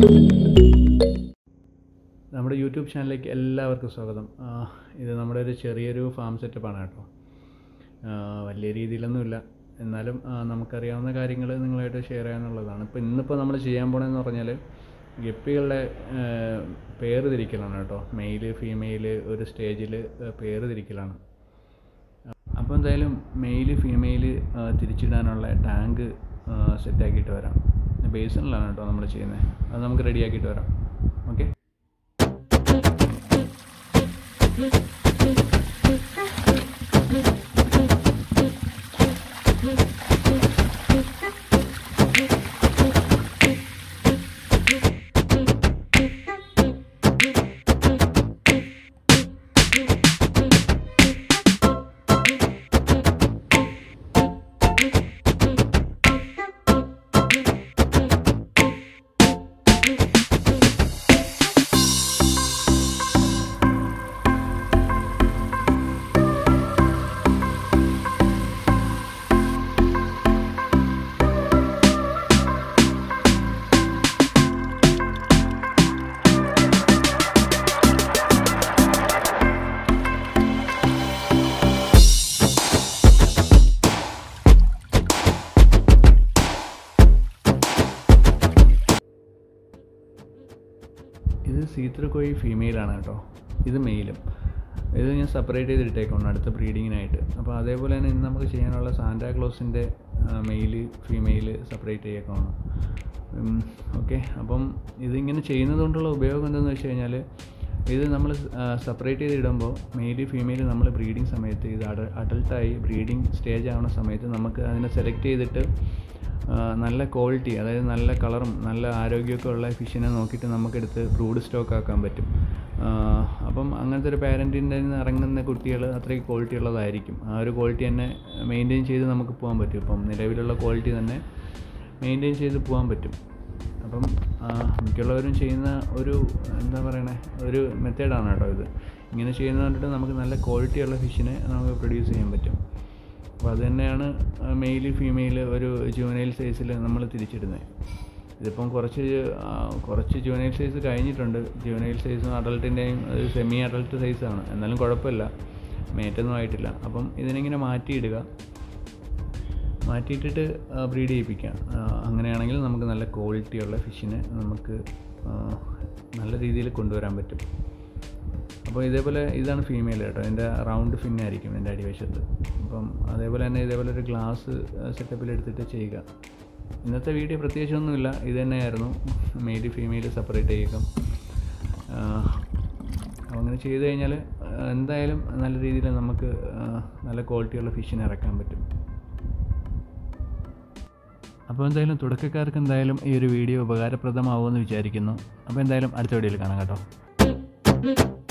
നമ്മുടെ യൂട്യൂബ് ചാനലിലേക്ക് എല്ലാവർക്കും സ്വാഗതം ആ, ഇത് നമ്മുടെ ഒരു ചെറിയൊരു ഫാം സെറ്റപ്പാണ് കേട്ടോ ആ, വലിയ രീതിയിലൊന്നുമില്ല എന്നാലും ആ, നമുക്കറിയാവുന്ന കാര്യങ്ങൾ നിങ്ങളായിട്ട് ഷെയർ ചെയ്യാനുള്ളതാണ് ഇപ്പോൾ ഇന്നിപ്പോൾ നമ്മൾ ചെയ്യാൻ പോണതെന്ന് പറഞ്ഞാൽ ഗപ്പികളുടെ ആ, പേര് തിരിക്കലാണ് കേട്ടോ മെയില് ഫീമെയില് ഒരു സ്റ്റേജിൽ പേര് തിരിക്കലാണ് അപ്പോൾ എന്തായാലും മെയില് ഫീമെയില് തിരിച്ചിടാനുള്ള ടാങ്ക് സെറ്റാക്കിയിട്ട് വരാം ബേസിനിലാണ് കേട്ടോ നമ്മൾ ചെയ്യുന്നത് അത് നമുക്ക് റെഡിയാക്കിയിട്ട് വരാം ഓക്കെ ഇത് സീത്രക്കോയി ഫീമെയിലാണ് കേട്ടോ ഇത് മെയിലും ഇത് ഞാൻ സെപ്പറേറ്റ് ചെയ്തിട്ടേക്കാണ് അടുത്ത ബ്രീഡിങ്ങിനായിട്ട് അപ്പോൾ അതേപോലെ തന്നെ ഇന്ന് നമുക്ക് ചെയ്യാനുള്ള സാന്റാക്ലോസിൻ്റെ മെയില് ഫീമെയില് സെപ്പറേറ്റ് ചെയ്യേക്കാണ് ഓക്കെ അപ്പം ഇതിങ്ങനെ ചെയ്യുന്നത് കൊണ്ടുള്ള ഉപയോഗം എന്താണെന്ന് വെച്ച് കഴിഞ്ഞാൽ ഇത് നമ്മൾ സെപ്പറേറ്റ് ചെയ്തിടുമ്പോൾ മെയില് ഫീമെയില് നമ്മൾ ബ്രീഡിങ് സമയത്ത് ഇത് അഡ അഡൾട്ടായി ബ്രീഡിങ് സ്റ്റേജ് ആവുന്ന സമയത്ത് നമുക്ക് അതിനെ സെലക്ട് ചെയ്തിട്ട് ആ, നല്ല ക്വാളിറ്റി അതായത് നല്ല കളറും നല്ല ആരോഗ്യമൊക്കെ ഉള്ള ഫിഷിനെ നോക്കിയിട്ട് നമുക്കെടുത്ത് ബ്രൂഡ് സ്റ്റോക്ക് ആക്കാൻ പറ്റും ആ, അപ്പം അങ്ങനത്തെ ഒരു പാരൻറ്റിൻ്റെ നിന്ന് ഇറങ്ങുന്ന കുട്ടികൾ അത്രയും ക്വാളിറ്റി ഉള്ളതായിരിക്കും ആ ഒരു ക്വാളിറ്റി തന്നെ മെയിൻറ്റെയിൻ ചെയ്ത് നമുക്ക് പോകാൻ പറ്റും ഇപ്പം നിലവിലുള്ള ക്വാളിറ്റി തന്നെ മെയിൻറ്റെയിൻ ചെയ്ത് പോകാൻ പറ്റും അപ്പം ആ, മിക്കുള്ളവരും ചെയ്യുന്ന ഒരു എന്താ പറയണേ ഒരു മെത്തേഡാണ് കേട്ടോ ഇത് ഇങ്ങനെ ചെയ്യുന്നത് കണ്ടിട്ട് നമുക്ക് നല്ല ക്വാളിറ്റിയുള്ള ഫിഷിനെ നമുക്ക് പ്രൊഡ്യൂസ് ചെയ്യാൻ പറ്റും അപ്പോൾ അത് തന്നെയാണ് മെയിൽ ഫീമെയിൽ ഒരു ജുവനൈൽ സൈസിൽ നമ്മൾ തിരിച്ചിടുന്നത് ഇതിപ്പം കുറച്ച് ആ, കുറച്ച് ജുവനൈൽ സൈസ് കഴിഞ്ഞിട്ടുണ്ട് ജുവനൈൽ സൈസും അഡൾട്ടിൻ്റെയും ഒരു സെമി അഡൾട്ട് സൈസാണ് എന്നാലും കുഴപ്പമില്ല മേറ്റൊന്നും ആയിട്ടില്ല അപ്പം ഇതിനിങ്ങനെ മാറ്റിയിടുക മാറ്റിയിട്ടിട്ട് ബ്രീഡ് ചെയ്യിപ്പിക്കാം ആ, അങ്ങനെയാണെങ്കിൽ നമുക്ക് നല്ല ക്വാളിറ്റിയുള്ള ഫിഷിനെ നമുക്ക് ആ, നല്ല രീതിയിൽ കൊണ്ടുവരാൻ പറ്റും അപ്പോൾ ഇതേപോലെ ഇതാണ് ഫീമെയിൽ കേട്ടോ ഇതിൻ്റെ റൗണ്ട് ഫിന്നായിരിക്കും ഇതിൻ്റെ അടിവശത്ത് അപ്പം അതേപോലെ തന്നെ ഇതേപോലെ ഒരു ഗ്ലാസ് സെറ്റപ്പിൽ എടുത്തിട്ട് ചെയ്യുക ഇന്നത്തെ വീഡിയോ പ്രത്യേകിച്ചൊന്നുമില്ല ഇത് തന്നെയായിരുന്നു മെയിൽ ഫീമെയിൽ സെപ്പറേറ്റ് ചെയ്യുക ആ, അപ്പോൾ അങ്ങനെ ചെയ്ത് കഴിഞ്ഞാൽ എന്തായാലും നല്ല രീതിയിൽ നമുക്ക് ആ, നല്ല ക്വാളിറ്റിയുള്ള ഫിഷിനെ ഇറക്കാൻ പറ്റും അപ്പോൾ എന്തായാലും തുടക്കക്കാർക്ക് എന്തായാലും ഈ ഒരു വീഡിയോ ഉപകാരപ്രദമാവുമെന്ന് വിചാരിക്കുന്നു അപ്പോൾ എന്തായാലും അടുത്ത വീഡിയോയിൽ കാണാം കേട്ടോ